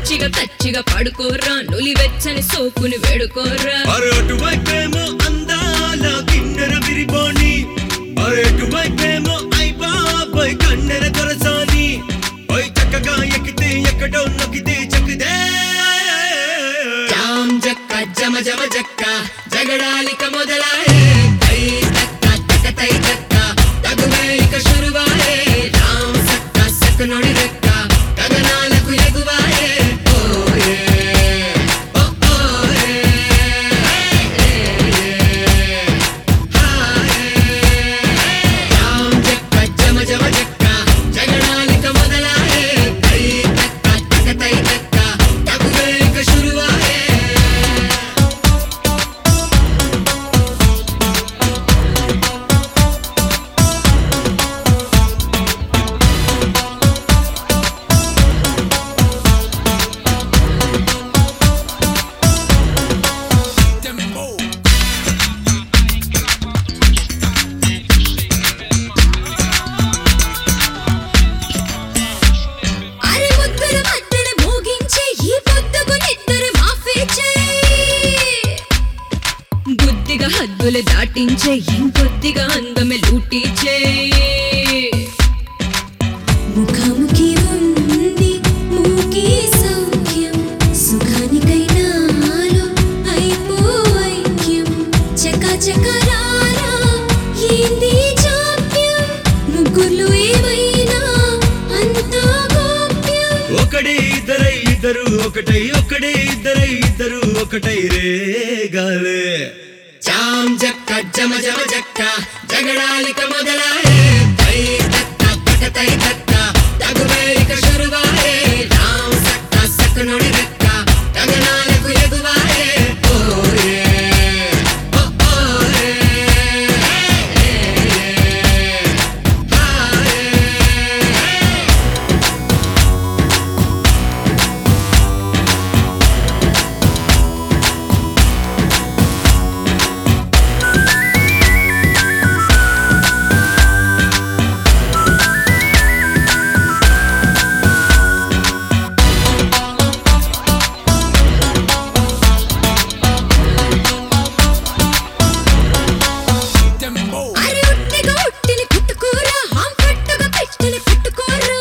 పిచ్చిగా కచ్చిగా పడుకోరా నులి వెచ్చని సోకుని వేడుకోరా అరటు వైపేమో అందాల కిన్నెర విరిబోని అరటు వైపేమో ఐ బాబాయ్ కన్నెర దొరసాని పై చక్కగా ఎక్కితే ఎక్కడో నొక్కితే చక్కదే జామ్ జక్క జమ జమ జక్క జగడాలిక మొదలాయే తై తక్క తక తై తక్క తగువే ఇక శురువాయే రామ్ సక్క సక్క నొడి రెక్క గగనాలకు ఎగువాయే ఓయే ఓ ఓయే జామ్ జక్క జమ జమ జక్క జగడాలిక మొదలాయే తై తక్క తక తై తక్క తగువే ఇక శురువాయే అరే ముద్దుల మద్దెన మోగించే ఈ పొద్దుకు నిద్ర మాఫీ చేయి బుద్ధిగా హద్దులు దాటించే ఇంకొద్దిగా అందమే లూటీ చేయి ముఖాముఖి ఉంది మూకి సౌఖ్యం సుఖానికైనా నాలో అయిపో ఐక్యం చక చక రారా ఏంది జాప్యం ముగ్గురు ఏమైనా అంతా గోప్యం ఒకడే ఇద్దరై ఇద్దరు ఒకటై ఒకడే ఇద్దరై ఇద్దరు ఒకటై రే గాలే జామ్ జక్క జమ జమ జక్క జగడాలిక మొదలాయే తై తక్క తక తై తక్క తగువే ఇక శురువాయే రామ్ సక్క సక్క నొడి రెక్క గగనాలకు ఎగువాయే ఓయే ఓ ఓయే అరే ఉట్టిగా ఉట్టిని పుట్టుకోరా హాం కట్టుగా పెట్టిని పుట్టుకోరా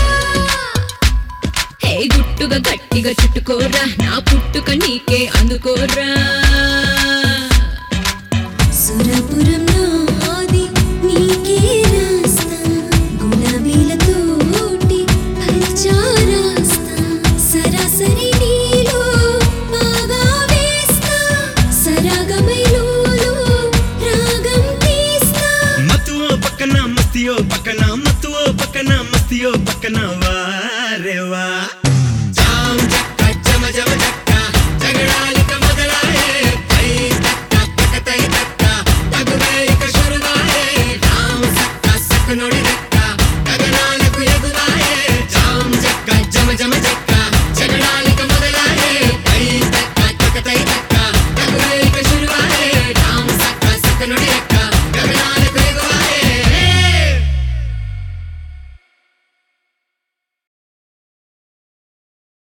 హే గుట్టుగా గట్టిగా చుట్టుకోరా నా పుట్టుక నీకే అందుకోరా సురపురం నాది నీకే రాస్తా గులాబీలతోటి పరిచా